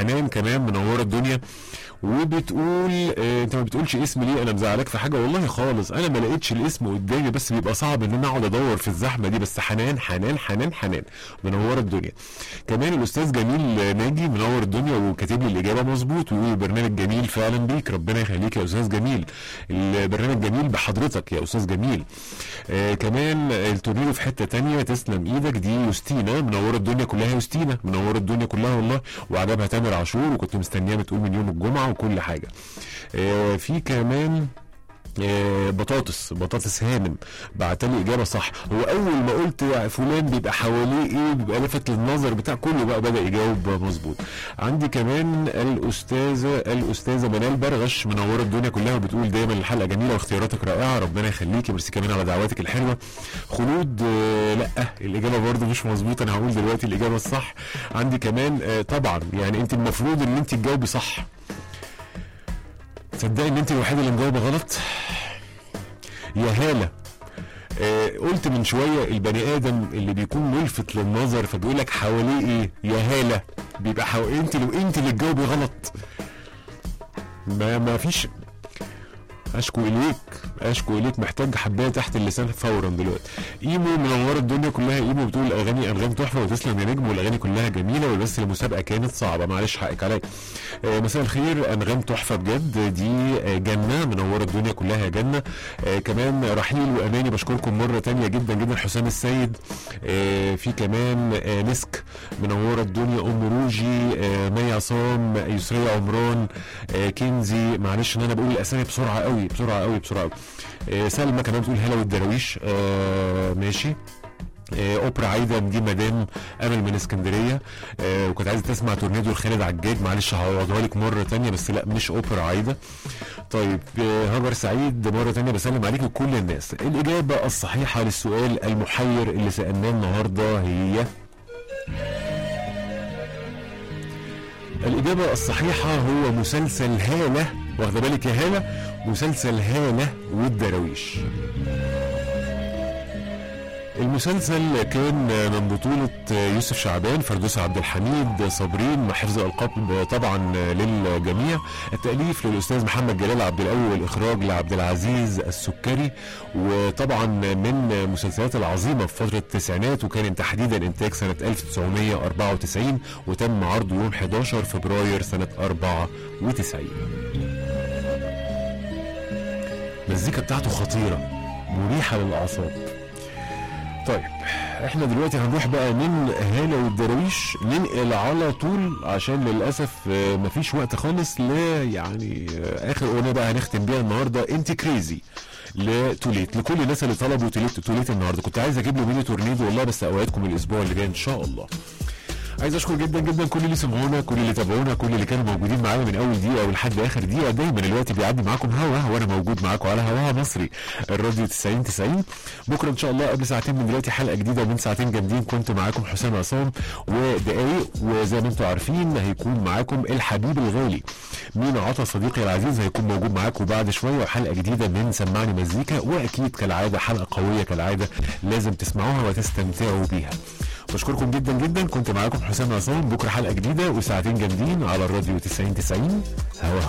حنان كمان منوره الدنيا وبتقول آه انت ما بتقولش اسم ليه انا مزعلك في حاجه والله خالص انا ما لقيتش الاسم قدامي بس بيبقى صعب ان انا اقعد ادور في الزحمه دي بس حنان حنان حنان حنان منوره الدنيا كمان الاستاذ جميل ناجي منور الدنيا وكاتب لي الاجابه مظبوط ويقول البرنامج جميل فعلا بيك ربنا يخليك يا استاذ جميل البرنامج جميل بحضرتك يا استاذ جميل آه كمان التورنيدو في حته تانية تسلم ايدك دي يوستينا منوره الدنيا كلها يوستينا منوره الدنيا كلها والله وعجبها تامر عاشور وكنت مستنياه بتقول من يوم الجمعه وكل حاجه آه في كمان آه بطاطس بطاطس هانم بعتلي اجابه صح هو اول ما قلت فلان بيبقى حواليه ايه بيبقى لفت للنظر بتاع كله بقى بدا يجاوب مظبوط عندي كمان الاستاذه الاستاذه منال برغش منوره الدنيا كلها وبتقول دايما الحلقه جميله واختياراتك رائعه ربنا يخليكي ميرسي كمان على دعواتك الحلوه خلود آه لا الاجابه برضه مش مظبوطه انا هقول دلوقتي الاجابه الصح عندي كمان آه طبعا يعني انت المفروض ان انت تجاوبي صح تصدقي ان انت الوحيده اللي مجاوبه غلط يا هاله آه قلت من شويه البني ادم اللي بيكون ملفت للنظر فبيقول لك حواليه ايه يا هاله بيبقى حو... انت لو انت اللي تجاوبي غلط ما ما فيش اشكو اليك اشكو اليك محتاج حبايه تحت اللسان فورا دلوقتي ايمو منوره الدنيا كلها ايمو بتقول الاغاني انغام تحفه وتسلم يا نجم والاغاني كلها جميله وبس المسابقه كانت صعبه معلش حقك عليا آه مساء الخير انغام تحفه بجد دي آه جنه منوره الدنيا كلها يا جنه آه كمان رحيل واماني بشكركم مره تانية جدا جدا حسام السيد آه في كمان آه مسك منوره الدنيا ام روجي آه مي عصام يسرية عمران آه كنزي معلش ان انا بقول الاسامي بسرعه قوي بسرعه قوي بسرعه قوي آه سلمى كمان بتقول هلا والدراويش آه ماشي آه اوبرا عايده دي مدام امل من اسكندريه آه وكانت عايزه تسمع تورنيدو لخالد عجاج معلش هعوضها لك مره تانية بس لا مش اوبرا عايده طيب آه هاجر سعيد مره تانية بسلم عليك وكل الناس الاجابه الصحيحه للسؤال المحير اللي سالناه النهارده هي الإجابة الصحيحة هو مسلسل هالة واخدة بالك يا هالة مسلسل هالة والدراويش المسلسل كان من بطولة يوسف شعبان فردوس عبد الحميد صابرين مع حفظ الألقاب طبعا للجميع التأليف للأستاذ محمد جلال عبد الأول الإخراج لعبد العزيز السكري وطبعا من المسلسلات العظيمة في فترة التسعينات وكان تحديدا إنتاج سنة 1994 وتم عرضه يوم 11 فبراير سنة 94 المزيكا بتاعته خطيرة مريحة للأعصاب طيب احنا دلوقتي هنروح بقى من هالة والدراويش ننقل على طول عشان للاسف مفيش وقت خالص ل يعني اخر اغنيه بقى هنختم بيها النهارده انت كريزي لتوليت لكل الناس اللي طلبوا توليت توليت النهارده كنت عايز اجيب له ميني تورنيدو والله بس اوعدكم الاسبوع اللي جاي ان شاء الله عايز اشكر جدا جدا كل اللي سمعونا كل اللي تابعونا كل اللي كانوا موجودين معايا من اول دقيقه ولحد اخر دقيقه دايما الوقت بيعدي معاكم هوا وانا موجود معاكم على هواها مصري الراديو 90 90 بكره ان شاء الله قبل ساعتين من دلوقتي حلقه جديده ومن ساعتين جامدين كنت معاكم حسام عصام ودقايق وزي ما انتم عارفين هيكون معاكم الحبيب الغالي مين عطا صديقي العزيز هيكون موجود معاكم بعد شويه وحلقه جديده من سمعني مزيكا واكيد كالعاده حلقه قويه كالعاده لازم تسمعوها وتستمتعوا بيها بشكركم جدا جدا كنت معاكم حسام عصام بكره حلقه جديده وساعتين جامدين على الراديو 90 90 هوا